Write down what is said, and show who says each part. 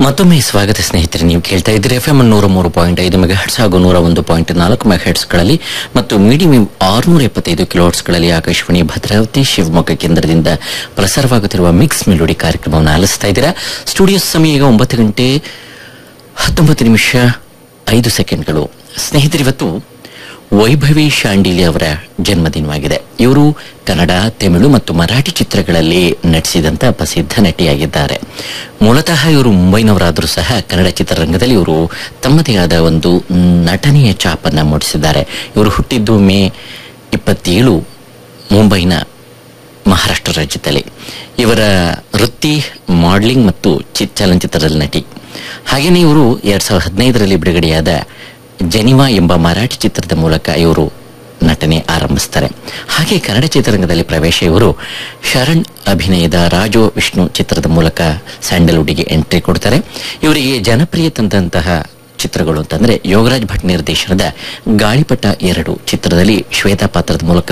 Speaker 1: ಮತ್ತೊಮ್ಮೆ ಸ್ವಾಗತ ಸ್ನೇಹಿತರೆ ನೀವು ಕೇಳ್ತಾ ಇದ್ದೀರಿ ಎಫ್ ಎಂ ನೂರ ಮೂರು ಪಾಯಿಂಟ್ ಐದು ಮೆಗಾಹೆಟ್ಸ್ ಹಾಗೂ ನೂರ ಒಂದು ಪಾಯಿಂಟ್ ನಾಲ್ಕು ಮೆಗಾಹೆಟ್ಸ್ಗಳಲ್ಲಿ ಮತ್ತು ಮೀಡಿಯಂ ಆರುನೂರ ಎಪ್ಪತ್ತೈದು ಕಿಲೋಹೆಟ್ಸ್ಗಳಲ್ಲಿ ಆಕಾಶವಾಣಿ ಭದ್ರಾವತಿ ಶಿವಮೊಗ್ಗ ಕೇಂದ್ರದಿಂದ ಪ್ರಸಾರವಾಗುತ್ತಿರುವ ಮಿಕ್ಸ್ ಮೆಲೋಡಿ ಕಾರ್ಯಕ್ರಮವನ್ನು ಆಲಿಸ್ತಾ ಇದ್ದೀರಾ ಸ್ಟುಡಿಯೋ ಸಮಯ ಈಗ ಒಂಬತ್ತು ಗಂಟೆ ಹತ್ತೊಂಬತ್ತು ನಿಮಿಷ ಐದು ಸೆಕೆಂಡ್ಗಳು ಸ್ನೇಹಿತರಿವತ್ತು ವೈಭವಿ ಶಾಂಡಿಲಿ ಅವರ ಜನ್ಮದಿನವಾಗಿದೆ ಇವರು ಕನ್ನಡ ತಮಿಳು ಮತ್ತು ಮರಾಠಿ ಚಿತ್ರಗಳಲ್ಲಿ ನಟಿಸಿದಂತ ಪ್ರಸಿದ್ಧ ನಟಿಯಾಗಿದ್ದಾರೆ ಮೂಲತಃ ಇವರು ಮುಂಬೈನವರಾದರೂ ಸಹ ಕನ್ನಡ ಚಿತ್ರರಂಗದಲ್ಲಿ ಇವರು ತಮ್ಮದೇ ಆದ ಒಂದು ನಟನೆಯ ಚಾಪನ್ನ ಮೂಡಿಸಿದ್ದಾರೆ ಇವರು ಹುಟ್ಟಿದ್ದು ಮೇ ಇಪ್ಪತ್ತೇಳು ಮುಂಬೈನ ಮಹಾರಾಷ್ಟ್ರ ರಾಜ್ಯದಲ್ಲಿ ಇವರ ವೃತ್ತಿ ಮಾಡಲಿಂಗ್ ಮತ್ತು ಚಿ- ಚಲನಚಿತ್ರದ ನಟಿ ಹಾಗೆಯೇ ಇವರು ಎರಡ್ ಸಾವಿರದ ಹದಿನೈದರಲ್ಲಿ ಬಿಡುಗಡೆಯಾದ ಜನಿವಾ ಎಂಬ ಮರಾಠಿ ಚಿತ್ರದ ಮೂಲಕ ಇವರು ನಟನೆ ಆರಂಭಿಸ್ತಾರೆ ಹಾಗೆ ಕನ್ನಡ ಚಿತ್ರರಂಗದಲ್ಲಿ ಪ್ರವೇಶ ಇವರು ಶರಣ್ ಅಭಿನಯದ ರಾಜೋ ವಿಷ್ಣು ಚಿತ್ರದ ಮೂಲಕ ಸ್ಯಾಂಡಲ್ವುಡ್ಗೆ ಎಂಟ್ರಿ ಕೊಡ್ತಾರೆ ಇವರಿಗೆ ಜನಪ್ರಿಯ ತಂದಂತಹ ಚಿತ್ರಗಳು ಅಂತಂದ್ರೆ ಯೋಗರಾಜ್ ಭಟ್ ನಿರ್ದೇಶನದ ಗಾಳಿಪಟ ಎರಡು ಚಿತ್ರದಲ್ಲಿ ಶ್ವೇತಾ ಪಾತ್ರದ ಮೂಲಕ